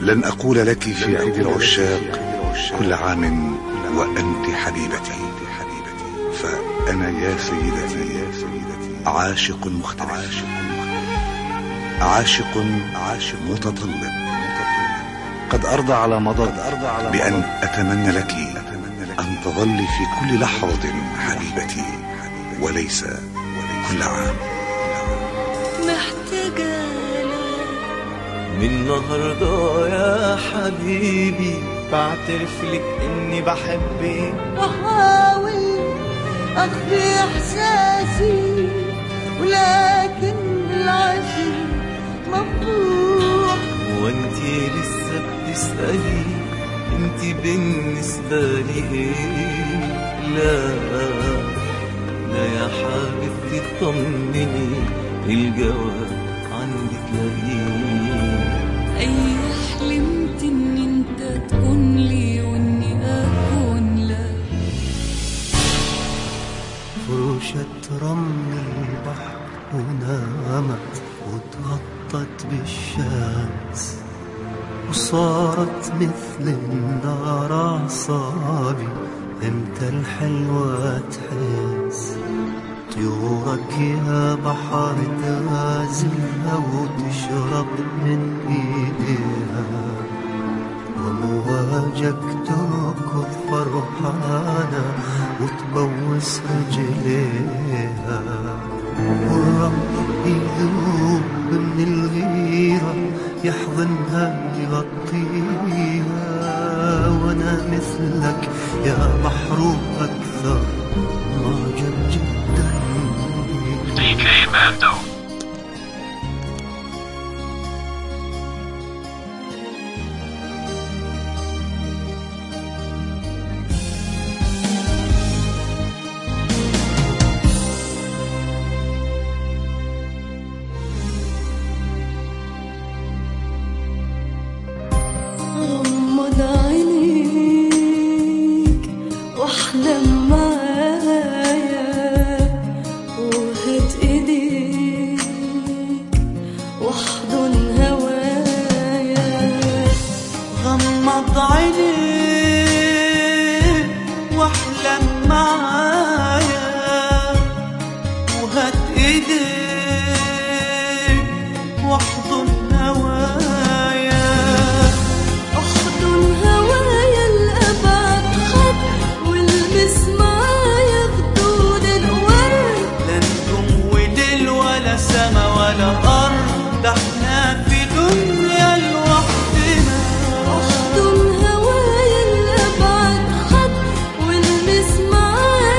لن أقول لك في عيد العشاق كل عام وأنت حبيبتي فأنا يا سيدتي عاشق مختلف عاشق عاشق متطلب قد أرضى على مضض بأن أتمنى لك أن تظلي في كل لحظة حبيبتي وليس كل عام محتاجة من النهاردة يا حبيبي بعترف لك اني بحبك وأحاول أخفي إحساسي ولكن العشق مفتوح وانتي لسه بتسألي انتي بالنسبة لي ايه لا لا يا حبيبتي اطمني الجواب عندك لاقيه أيوة حلمت إن أنت تكون لي وإني أكون لك فرشة رمل البحر ونامت وتغطت بالشمس وصارت مثل النار أعصابي امتى الحلوة تحس طيورك يا بحر تغازلها وتشرب من ايديها ومواجك تركض فرحانة وتبوس رجليها والرب يذوب من الغيرة يحضنها يغطيها وانا مثلك يا بحر اكثر معجب جدا غمض عينيك واحلم معايا وهات ايديك واحضن هوايا غمض عينيك واحلم معايا وهات ايديك واحضن هوايا احضن هوايا لأبعد خط والمس معايا خدود الورد لا نجوم وليل ولا سما ولا ارض ده احنا في دنيا لوحدنا احضن هوايا لأبعد خط والمس معايا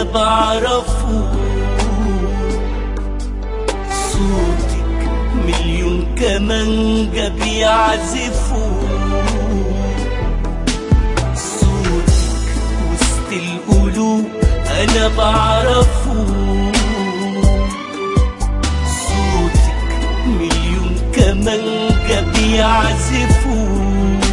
بعرفه صوتك مليون كمانجة بيعزفوا صوتك وسط القلوب أنا بعرفه صوتك مليون كمانجة بيعزفوا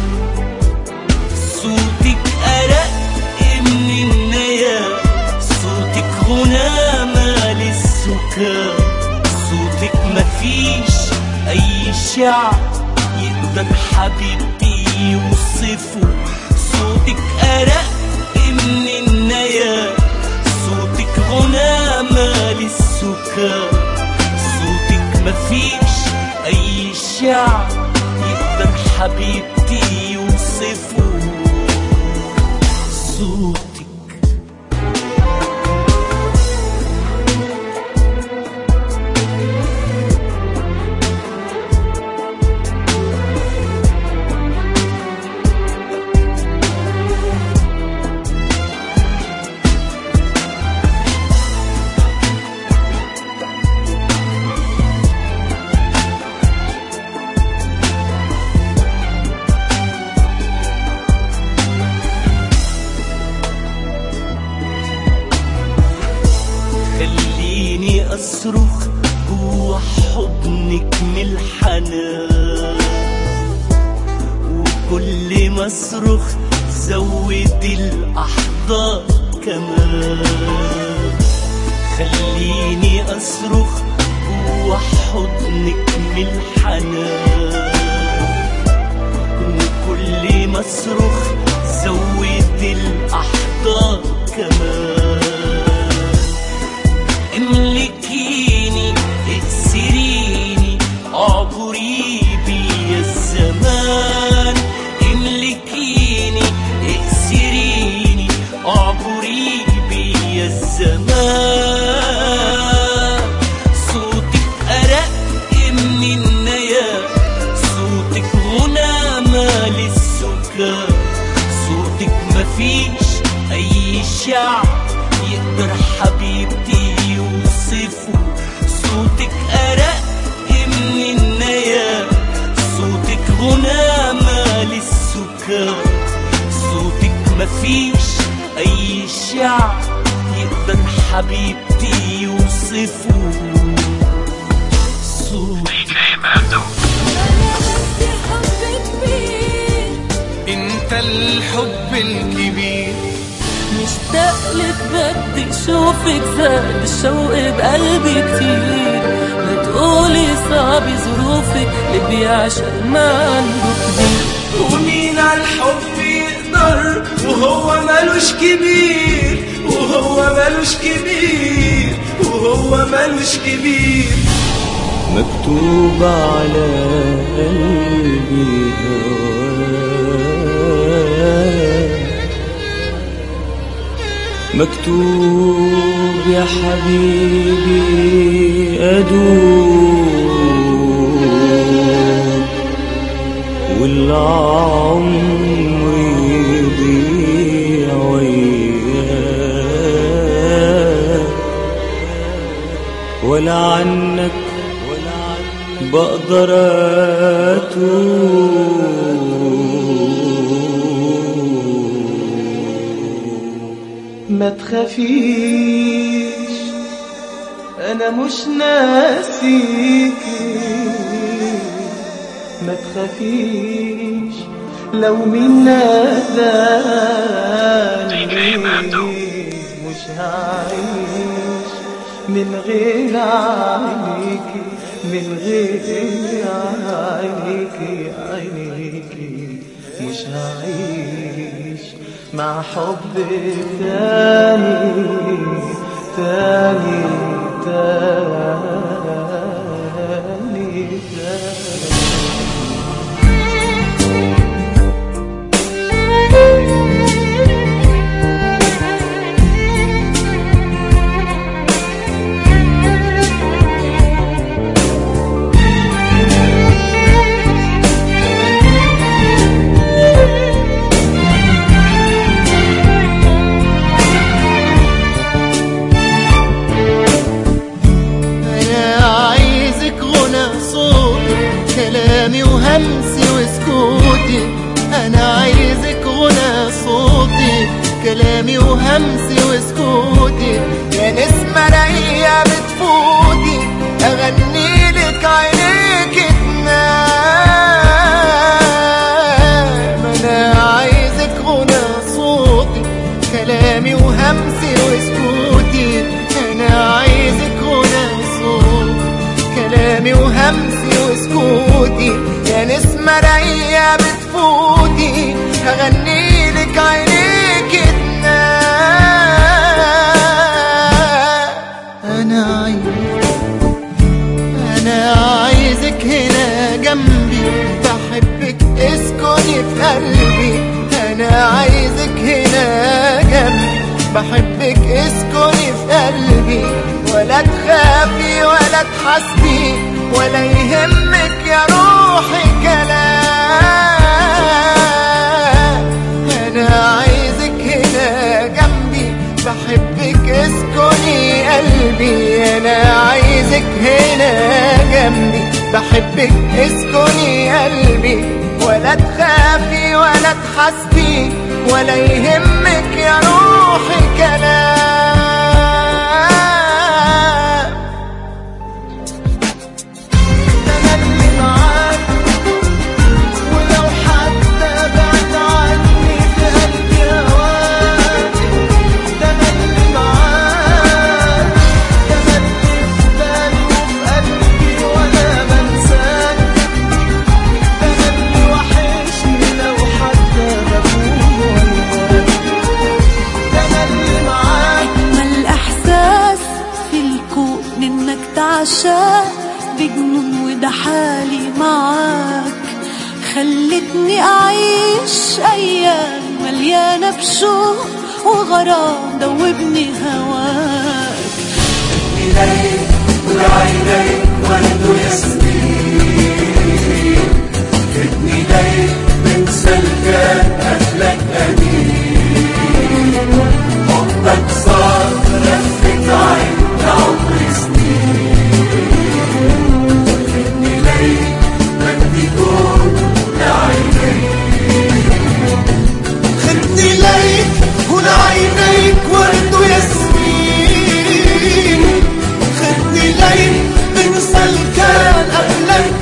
صوتك أرق من النيا صوتك غنى للسكان صوتك مفيش أي شعب يقدر حبيبتي يوصفه صوتك أرق من النيا صوتك غنى للسكان صوتك مفيش أي شعب يقدر حبيبتي يوصفه صوتك خليني أصرخ جوا حضنك من الحنان وكل ما أصرخ زود الأحضان كمان خليني أصرخ جوا حضنك من الحنان وكل ما أصرخ زود الأحضان كمان املكيني اسريني عبري بي الزمان املكيني اسريني عبري بي الزمان صوتك أرق من النيا صوتك غنى مال السكان صوتك مفيش أي شعب يقدر حبيبتي يوصفه صوتك أرق من النيا صوتك غنى مال السكان صوتك مفيش أي شعب يقدر حبيبتي يوصفه صوتك بدي حبك بيه انت الحب الكبير مشتاق لك بدي اشوفك زاد الشوق بقلبي كتير ما تقولي صعب ظروفك اللي بيعشق ما عنده كبير ومين عالحب يقدر وهو ملوش كبير وهو ملوش كبير وهو ملوش كبير مكتوب على قلبي هواك مكتوب يا حبيبي أدوب والعمر يضيع وياك ولا عنك بقدر أتوب ما تخافيش انا مش ناسيكي ما تخافيش لو من ناداني مش هعيش من غير عينيكي من غير عينيكي عينيكي مش هعيش مع حب تاني تاني تاني تاني كلامي وهمسي وسكوتي يا نسمة رايقة بتفوتي أغني لك عينيك تنام أنا عايزك غنى صوتي كلامي وهمسي وسكوتي أنا عايزك غنى صوتي كلامي وهمسي وسكوتي يا نسمة رايقة بتفوتي هغني لك عينيك تنام أنا عايز أنا عايزك هنا جنبي بحبك اسكني في قلبي أنا عايزك هنا جنبي بحبك اسكني في قلبي ولا تخافي ولا تحسبي ولا يهمك يا روحي كلام أنا عايزك هنا جنبي بحبك اسكني قلبي أنا عايزك هنا جنبي بحبك اسكني قلبي ولا تخافي ولا تحسبي ولا يهمك يا روحي كلام أنا اللي معاك ولو حتى بعد عني في قلبي هواك ده أنا اللي معاك ده أنا اللي في بالي وفي قلبي ولا بنساك ده أنا اللي وحشني لو حتى بكون وياك ده أنا اللي معاك أجمل إحساس في الكون إنك تعشاق بجنون وده حالي معاك خلتني أعيش أيام مليانة بشوق وغرام دوبني هواك خدني ليك هنا عينيك ورد وياسمين خدني ليك انسى الكلام قبلك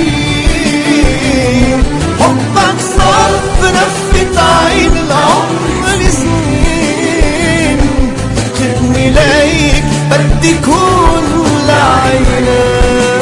امين حبك صار في رفة عين العمر سنين خدني ليك بدي كون لعينيك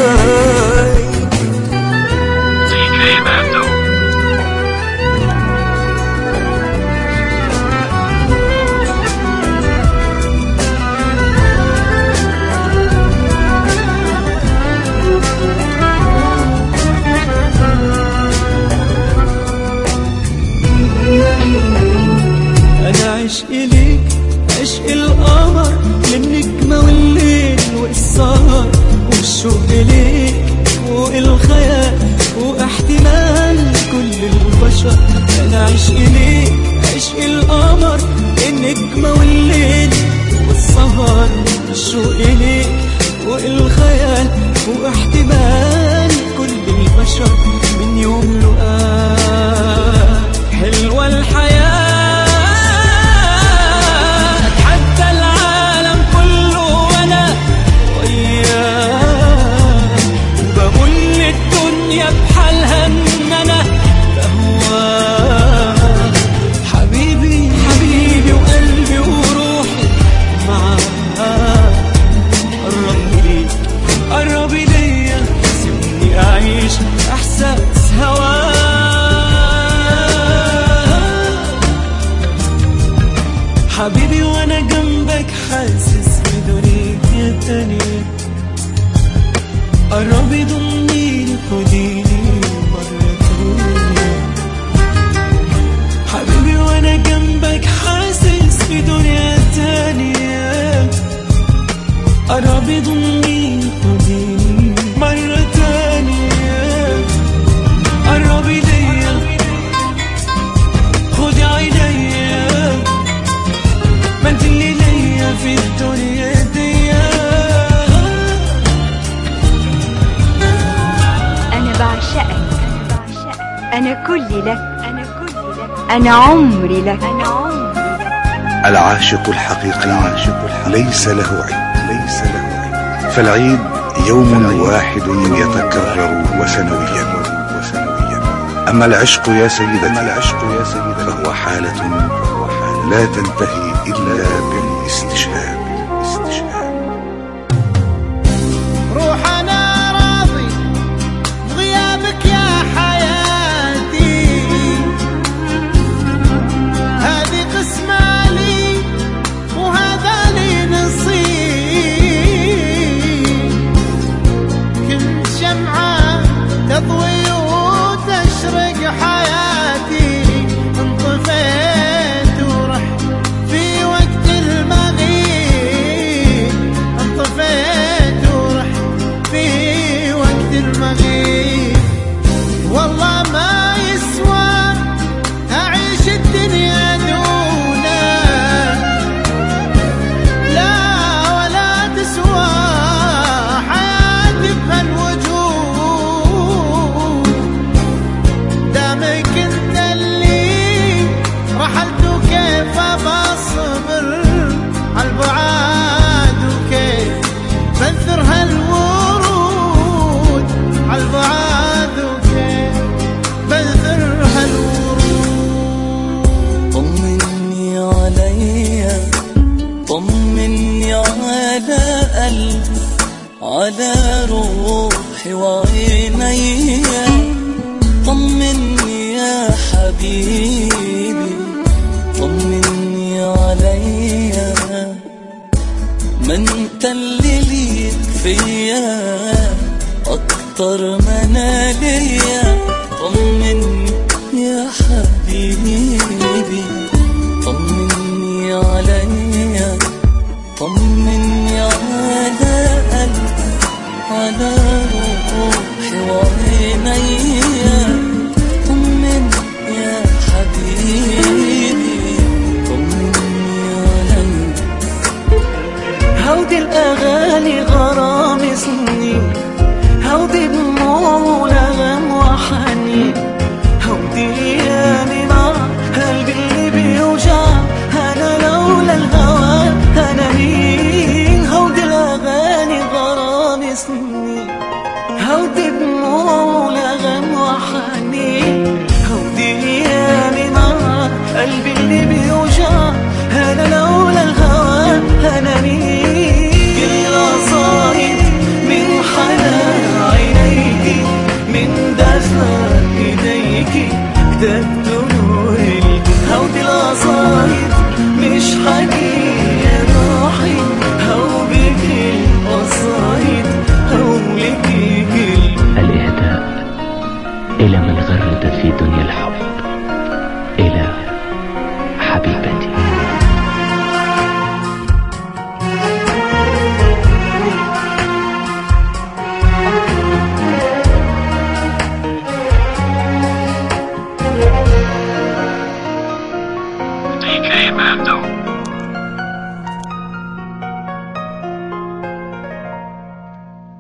انا عشق ليك عشق القمر للنجمة والليل والسهر والشوق ليك والخيال واحتمال كل البشر انا عشق ليك عشق القمر النجمة والليل والسهر والشوق ليك والخيال واحتمال كل البشر من يوم لقاك حلوة الحياة حتى العالم كله وانا وياك وبقول للدنيا بحالها ان انا بهواك حبيبي حبيبي وقلبي وروحي معاك قرب لي قرب ليا سيبني اعيش احساس هواك حبيبي وانا جنبك حاسس بدنيا تانية قربي ضمنيني خديني مرة تانية حبيبي وانا جنبك حاسس بدنيا تانية قربي ضمنيني خديني مرة تانية قربي ليا خدي عينيا ما انت اللي ليا في الدنيا دي أنا بعشقك أنا كلي لك أنا كلي لك أنا عمري لك أنا عمري لك العاشق الحقيقي ليس له عيد ليس له عيد فالعيد يوم واحد يتكرر وسنويا وسنويا أما العشق يا سيدتي العشق يا سيدتي فهو حالة لا تنتهي إلا بالاستشهاد بالاستشهاد روح انا راضي بغيابك يا حياتي هذه قسمة لي وهذا لي نصيب كنت شمعة تضوي وتشرق حياتي انطفيت ورحت في وقت المغيب انطفيت ورحت في وقت المغيب والله ما يسوى أعيش الدنيا دونك لا ولا تسوى حياتي بهالوجود دامك انت اللي رحلت وكيف بصبر عالبعاد وكيف بنثر هالورود عالبعاد وكيف بنثر هالورود طمني عليا طمني على قلبي على روحي وعيني طمني يا حبيبي طمني عليا ما انت اللي ليك فيا اكتر ما انا ليا طمني يا حبيبي طمني عليا طمني على قلبي على روحي وعيني طمني يا حبيبي طمني عليا هودي الأغاني غرام سنين هودي دموع ولغم وحنين هودي أيامي مع قلبي اللي بيوجع أنا لولا الهوى أنا مين هودي الأغاني غرام سنين هودي دموع ولغم وحنين هودي أيامي مع قلبي اللي بيوجع أنا لولا الهوى أنا